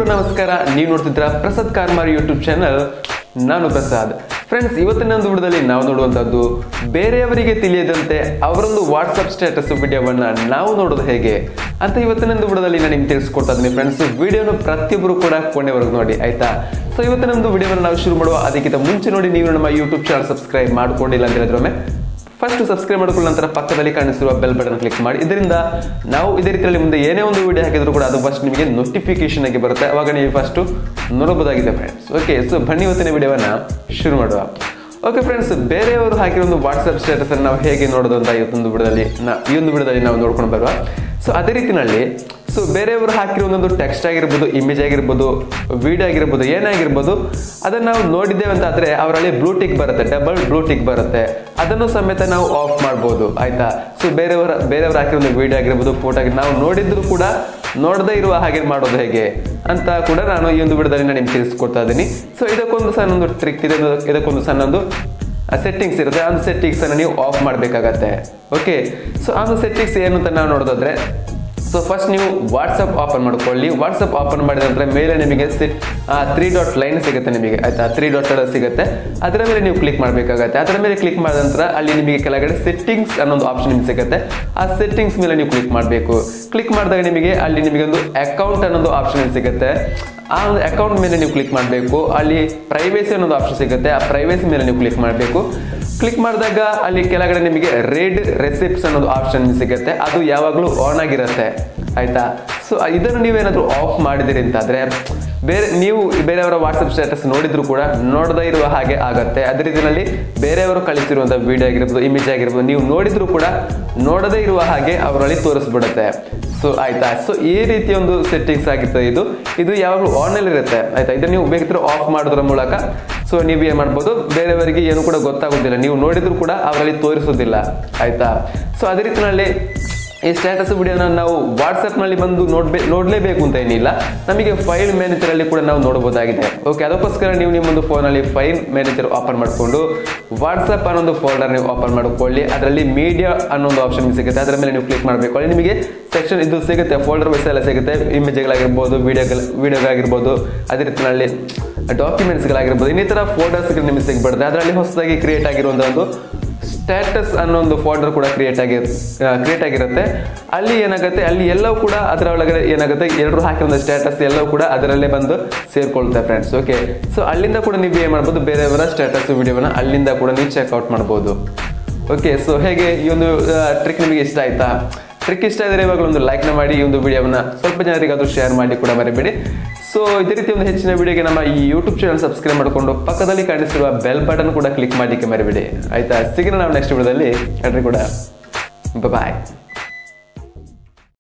ನಮಸ್ಕಾರ ನೀವು ನೋಡ್ತಿದ್ರ ಪ್ರಸಾದ್ ಕಾರ್ಮಾರ್ ಯೂಟ್ಯೂಬ್ ಚಾನಲ್ ನಾನು ಪ್ರಸಾದ್ ಫ್ರೆಂಡ್ಸ್ ಇವತ್ತಿನ ಒಂದು ವಿಡಿಯೋದಲ್ಲಿ ನಾವು ನೋಡುವಂತದ್ದು ಬೇರೆಯವರಿಗೆ ತಿಳಿಯದಂತೆ ಅವರೊಂದು ವಾಟ್ಸಪ್ ಸ್ಟೇಟಸ್ ವಿಡಿಯೋವನ್ನ ನಾವು ನೋಡೋದು ಹೇಗೆ ಅಂತ ಇವತ್ತಿನ ಒಂದು ವಿಡಿಯೋದಲ್ಲಿ ನಾನು ನಿಮ್ಗೆ ತಿಳಿಸ್ಕೊಡ್ತಾ ಇದ್ದೀನಿ ಫ್ರೆಂಡ್ಸ್ ವಿಡಿಯೋನ ಪ್ರತಿಯೊಬ್ಬರು ಕೂಡ ಕೊನೆವರೆಗೂ ನೋಡಿ ಆಯ್ತಾ ಸೊ ಇವತ್ತಿನ ಒಂದು ವಿಡಿಯೋವನ್ನು ನಾವು ಶುರು ಮಾಡುವ ಅದಕ್ಕಿಂತ ಮುಂಚೆ ನೋಡಿ ನೀವು ನಮ್ಮ ಯೂಟ್ಯೂಬ್ ಚಾನಲ್ ಸಬ್ಸ್ಕ್ರೈಬ್ ಮಾಡ್ಕೊಂಡಿಲ್ಲ ಅಂತ ಹೇಳಿದ್ರೊಮ್ಮೆ ಫಸ್ಟ್ ಸಬ್ಸ್ಕ್ರೈಬ್ ಮಾಡ್ಕೊಂಡ ನಂತರ ಪಕ್ಕದಲ್ಲಿ ಕಾಣಿಸಿರುವ ಬೆಲ್ ಬಟನ್ ಕ್ಲಿಕ್ ಮಾಡಿ ಇದರಿಂದ ನಾವು ಇದೇ ರೀತಿಯಲ್ಲಿ ಮುಂದೆ ಏನೇ ಒಂದು ವಿಡಿಯೋ ಹಾಕಿದ್ರು ಕೂಡ ಅದು ಫಸ್ಟ್ ನಿಮಗೆ ನೋಟಿಫಿಕೇಶನ್ ಆಗಿ ಬರುತ್ತೆ ಅವಾಗ ನೀವು ಫಸ್ಟ್ ನೋಡಬಹುದಾಗಿದೆ ಫ್ರೆಂಡ್ಸ್ ಓಕೆ ಸೊ ಬನ್ನಿ ಇವತ್ತಿನ ವಿಡಿಯೋವನ್ನ ಶುರು ಮಾಡುವ ಓಕೆ ಫ್ರೆಂಡ್ಸ್ ಬೇರೆಯವರು ಹಾಕಿರೋ ಒಂದು ವಾಟ್ಸ್ಆಪ್ ಸ್ಟೇಟಸ್ ಅನ್ನು ನಾವು ಹೇಗೆ ನೋಡೋದು ಅಂತ ಇವತ್ತೊಂದು ವಿಡಿಯೋದಲ್ಲಿ ನಾ- ಈ ಒಂದು ವಿಡಿಯೋದಲ್ಲಿ ನಾವು ನೋಡ್ಕೊಂಡು ಬರುವ ಸೊ ಅದೇ ರೀತಿನಲ್ಲಿ ಸೊ ಬೇರೆಯವರು ಹಾಕಿರೋ ಒಂದೊಂದು ಟೆಕ್ಸ್ಟ್ ಆಗಿರ್ಬೋದು ಇಮೇಜ್ ಆಗಿರ್ಬೋದು ವಿಡಿಯೋ ಆಗಿರ್ಬೋದು ಏನಾಗಿರ್ಬೋದು ಅದನ್ನ ನಾವು ನೋಡಿದ್ದೇವೆ ಅಂತ ಆದ್ರೆ ಅವರಲ್ಲಿ ಬ್ಲೂ ಟಿಕ್ ಬರುತ್ತೆ ಡಬಲ್ ಬ್ಲೂ ಟಿಕ್ ಬರುತ್ತೆ ಅದನ್ನು ಸಮೇತ ನಾವು ಆಫ್ ಮಾಡ್ಬೋದು ಆಯ್ತಾ ಸೊ ಬೇರೆಯವರ ಬೇರೆಯವರು ಹಾಕಿರೋ ಒಂದು ವಿಡಿಯೋ ಆಗಿರ್ಬೋದು ಫೋಟೋ ಆಗಿ ನಾವು ನೋಡಿದ್ರು ಕೂಡ ನೋಡದೇ ಇರುವ ಹಾಗೆ ಮಾಡೋದು ಹೇಗೆ ಅಂತ ಕೂಡ ನಾನು ಈ ಒಂದು ವಿಡಿಯೋದಲ್ಲಿ ನಾನು ನಿಮ್ಗೆ ತಿಳಿಸ್ಕೊಡ್ತಾ ಇದ್ದೀನಿ ಸೊ ಇದಕ್ಕೊಂದು ಸಣ್ಣ ಒಂದು ಟ್ರಿಕ್ ಇದೆ ಇದಕ್ಕೊಂದು ಸಣ್ಣೊಂದು ಸೆಟ್ಟಿಂಗ್ಸ್ ಇರುತ್ತೆ ಆ ಒಂದು ಸೆಟ್ಟಿಂಗ್ಸ್ ಅನ್ನು ನೀವು ಆಫ್ ಮಾಡಬೇಕಾಗತ್ತೆ ಓಕೆ ಸೊ ಆ ಒಂದು ಸೆಟ್ಟಿಂಗ್ಸ್ ಏನು ಅಂತ ನಾವು ನೋಡೋದಾದ್ರೆ ಸೊ ಫಸ್ಟ್ ನೀವು ವಾಟ್ಸಪ್ ಓಪನ್ ಮಾಡ್ಕೊಳ್ಳಿ ವಾಟ್ಸಪ್ ಓಪನ್ ಮಾಡಿದ ನಂತರ ಮೇಲೆ ನಿಮಗೆ ಸಿಟ್ ತ್ರೀ ಡಾಟ್ ಲೈನ್ ಸಿಗುತ್ತೆ ನಿಮಗೆ ಆಯ್ತಾ ತ್ರೀ ಡಾಟ್ ಸಿಗುತ್ತೆ ಅದರ ಮೇಲೆ ನೀವು ಕ್ಲಿಕ್ ಮಾಡಬೇಕಾಗತ್ತೆ ಅದರ ಮೇಲೆ ಕ್ಲಿಕ್ ಮಾಡಿದ ನಂತರ ಅಲ್ಲಿ ನಿಮಗೆ ಕೆಳಗಡೆ ಸೆಟ್ಟಿಂಗ್ಸ್ ಅನ್ನೊಂದು ಆಪ್ಷನ್ ನಿಮ್ಗೆ ಸಿಗುತ್ತೆ ಆ ಸೆಟ್ಟಿಂಗ್ಸ್ ಮೇಲೆ ನೀವು ಕ್ಲಿಕ್ ಮಾಡಬೇಕು ಕ್ಲಿಕ್ ಮಾಡಿದಾಗ ನಿಮಗೆ ಅಲ್ಲಿ ನಿಮಗೆ ಒಂದು ಅಕೌಂಟ್ ಅನ್ನೋದು ಆಪ್ಷನ್ ಸಿಗುತ್ತೆ ಆ ಒಂದು ಅಕೌಂಟ್ ಮೇಲೆ ನೀವು ಕ್ಲಿಕ್ ಮಾಡಬೇಕು ಅಲ್ಲಿ ಪ್ರೈವೇಸಿ ಅನ್ನೋದು ಆಪ್ಷನ್ ಸಿಗುತ್ತೆ ಆ ಪ್ರೈವೇಸಿ ಮೇಲೆ ನೀವು ಕ್ಲಿಕ್ ಮಾಡಬೇಕು ಕ್ಲಿಕ್ ಮಾಡಿದಾಗ ಅಲ್ಲಿ ಕೆಳಗಡೆ ನಿಮಗೆ ರೆಡ್ ರೆಸಿಪ್ಟ್ಸ್ ಅನ್ನೋದು ಆಪ್ಷನ್ ಸಿಗುತ್ತೆ ಅದು ಯಾವಾಗಲೂ ಆನ್ ಆಗಿರುತ್ತೆ ಆಯ್ತಾ ಸೊ ಇದನ್ನು ನೀವೇನಾದರೂ ಆಫ್ ಮಾಡಿದಿರಿ ಅಂತಾದ್ರೆ ಬೇರೆ ನೀವು ಬೇರೆಯವರ ವಾಟ್ಸಪ್ ಸ್ಟೇಟಸ್ ನೋಡಿದ್ರು ಕೂಡ ನೋಡದೇ ಇರುವ ಹಾಗೆ ಆಗತ್ತೆ ಅದೇ ರೀತಿಯಲ್ಲಿ ಬೇರೆಯವರು ಕಳಿಸಿರುವಂಥ ವಿಡಿಯೋ ಆಗಿರ್ಬೋದು ಇಮೇಜ್ ಆಗಿರ್ಬೋದು ನೀವು ನೋಡಿದ್ರು ಕೂಡ ನೋಡದೇ ಇರುವ ಹಾಗೆ ಅವರಲ್ಲಿ ತೋರಿಸ್ಬಿಡುತ್ತೆ ಸೊ ಆಯ್ತಾ ಸೊ ಈ ರೀತಿಯ ಒಂದು ಸೆಟ್ಟಿಂಗ್ಸ್ ಆಗಿರ್ತದೆ ಇದು ಇದು ಯಾವಾಗಲೂ ಆನ್ ಅಲ್ಲಿ ಇರುತ್ತೆ ಆಯ್ತಾ ಇದನ್ನ ನೀವು ಬೇಕಿದ್ರೆ ಆಫ್ ಮಾಡೋದ್ರ ಮೂಲಕ ಸೊ ನೀವು ಏನ್ ಮಾಡ್ಬೋದು ಬೇರೆಯವರಿಗೆ ಏನು ಕೂಡ ಗೊತ್ತಾಗೋದಿಲ್ಲ ನೀವು ನೋಡಿದ್ರು ಕೂಡ ಅವರಲ್ಲಿ ತೋರಿಸೋದಿಲ್ಲ ಆಯ್ತಾ ಸೊ ಅದೇ ರೀತಿಯಲ್ಲಿ ಈ ಸ್ಟೇಟಸ್ ವಿಡಿಯೋನ ನಾವು ವಾಟ್ಸಪ್ನಲ್ಲಿ ಬಂದು ನೋಡ್ಬೇ ನೋಡಲೇಬೇಕು ಅಂತ ಏನಿಲ್ಲ ನಮಗೆ ಫೈಲ್ ಮ್ಯಾನೇಜರ್ ಅಲ್ಲಿ ಕೂಡ ನಾವು ನೋಡಬಹುದಾಗಿದೆ ಓಕೆ ಅದಕ್ಕೋಸ್ಕರ ನೀವು ನಿಮ್ಮೊಂದು ಫೋನಲ್ಲಿ ಫೈಲ್ ಮ್ಯಾನೇಜರ್ ಓಪನ್ ಮಾಡಿಕೊಂಡು ವಾಟ್ಸಪ್ ಅನ್ನೊಂದು ಫೋಲ್ಡರ್ ನೀವು ಓಪನ್ ಮಾಡ್ಕೊಳ್ಳಿ ಅದರಲ್ಲಿ ಮೀಡಿಯಾ ಅನ್ನೊಂದು ಆಪ್ಷನ್ ಸಿಗುತ್ತೆ ಅದರ ಮೇಲೆ ನೀವು ಕ್ಲಿಕ್ ಮಾಡಬೇಕು ಅಲ್ಲಿ ನಿಮಗೆ ಸೆಕ್ಷನ್ ಇದು ಸಿಗುತ್ತೆ ಫೋಲ್ಡರ್ ವೈಸ್ ಎಲ್ಲ ಸಿಗುತ್ತೆ ಇಮೇಜ್ಗಳಾಗಿರ್ಬೋದು ವಿಡಿಯೋಗಳು ವಿಡಿಯೋಗಳಾಗಿರ್ಬೋದು ಅದೇ ರೀತಿಯಲ್ಲಿ ಡಾಕ್ಯುಮೆಂಟ್ಸ್ಗಳಾಗಿರ್ಬೋದು ಇನ್ನಿತರ ಫೋಲ್ಡರ್ಸ್ಗಳು ನಿಮಗೆ ಸಿಗ್ಬಿಡುತ್ತೆ ಅದರಲ್ಲಿ ಹೊಸದಾಗಿ ಕ್ರಿಯೇಟ್ ಆಗಿರುವಂಥ ಒಂದು ಸ್ಟೇಟಸ್ ಅನ್ನೋ ಒಂದು ಫೋಲ್ಡರ್ ಕೂಡ ಕ್ರಿಯೇಟ್ ಆಗಿ ಕ್ರಿಯೇಟ್ ಆಗಿರುತ್ತೆ ಅಲ್ಲಿ ಏನಾಗುತ್ತೆ ಅಲ್ಲಿ ಎಲ್ಲವೂ ಕೂಡ ಅದರ ಒಳಗಡೆ ಏನಾಗುತ್ತೆ ಎಲ್ಲರೂ ಹಾಕಿರೋ ಸ್ಟೇಟಸ್ ಎಲ್ಲವೂ ಕೂಡ ಅದರಲ್ಲೇ ಬಂದು ಸೇರ್ಕೊಳ್ತಾರೆ ಫ್ರೆಂಡ್ಸ್ ಓಕೆ ಸೊ ಅಲ್ಲಿಂದ ಕೂಡ ನೀವು ಏನು ಮಾಡ್ಬೋದು ಬೇರೆಯವರ ಸ್ಟೇಟಸ್ ವಿಡಿಯೋವನ್ನ ಅಲ್ಲಿಂದ ಕೂಡ ನೀವು ಚೆಕ್ಔಟ್ ಮಾಡ್ಬೋದು ಓಕೆ ಸೊ ಹೇಗೆ ಈ ಒಂದು ಟ್ರಿಕ್ ನಿಮಗೆ ಇಷ್ಟ ಆಯ್ತಾ ಟ್ರಿಕ್ ಇಷ್ಟ ಇದ್ರೆ ಇವಾಗ ಒಂದು ಲೈಕ್ನ ಮಾಡಿ ಈ ಒಂದು ವಿಡಿಯೋವನ್ನ ಸ್ವಲ್ಪ ಜನರಿಗೆ ಅದು ಶೇರ್ ಮಾಡಿ ಕೂಡ ಮರಿಬೇಡಿ ಸೊ ಇದೇ ರೀತಿ ಒಂದು ಹೆಚ್ಚಿನ ವಿಡಿಯೋಗೆ ನಮ್ಮ ಈ ಯೂಟ್ಯೂಬ್ ಚಾನಲ್ ಸಬ್ಸ್ಕ್ರೈಬ್ ಮಾಡಿಕೊಂಡು ಪಕ್ಕದಲ್ಲಿ ಕಾಣಿಸಿರುವ ಬೆಲ್ ಬಟನ್ ಕೂಡ ಕ್ಲಿಕ್ ಮಾಡಲಿಕ್ಕೆ ಮರಿಬೇಡಿ ಆಯ್ತಾ ಸಿಗೋಣ ನಾವು ನೆಕ್ಸ್ಟ್ ವಿಡಿಯೋದಲ್ಲಿ ಎಲ್ಲರೂ ಕೂಡ ಬಾಯ್